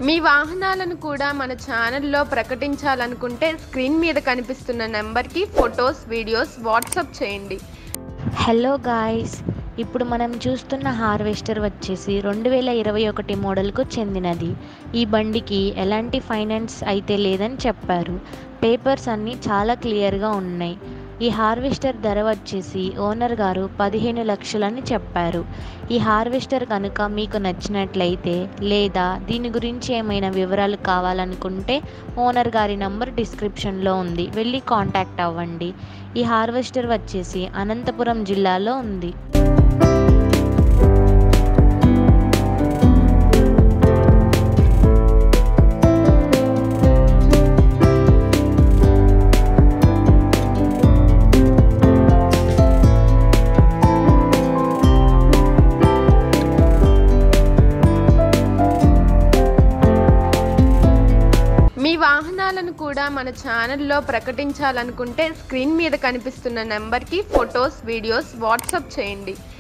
మీ వాహనాలను కూడా మన ఛానల్లో ప్రకటించాలనుకుంటే స్క్రీన్ మీద కనిపిస్తున్న నెంబర్కి ఫొటోస్ వీడియోస్ వాట్సాప్ చేయండి హలో గాయ్స్ ఇప్పుడు మనం చూస్తున్న హార్వెస్టర్ వచ్చేసి రెండు వేల ఇరవై ఒకటి మోడల్కు చెందినది ఈ బండికి ఎలాంటి ఫైనాన్స్ అయితే లేదని చెప్పారు పేపర్స్ అన్నీ చాలా క్లియర్గా ఉన్నాయి ఈ హార్వెస్టర్ ధర వచ్చేసి ఓనర్ గారు పదిహేను లక్షలని చెప్పారు ఈ హార్వెస్టర్ కనుక మీకు నచ్చినట్లయితే లేదా దీని గురించి ఏమైనా వివరాలు కావాలనుకుంటే ఓనర్ గారి నంబర్ డిస్క్రిప్షన్లో ఉంది వెళ్ళి కాంటాక్ట్ అవ్వండి ఈ హార్వెస్టర్ వచ్చేసి అనంతపురం జిల్లాలో ఉంది మీ వాహనాలను కూడా మన ఛానల్లో ప్రకటించాలనుకుంటే స్క్రీన్ మీద కనిపిస్తున్న నెంబర్కి ఫొటోస్ వీడియోస్ వాట్సాప్ చేయండి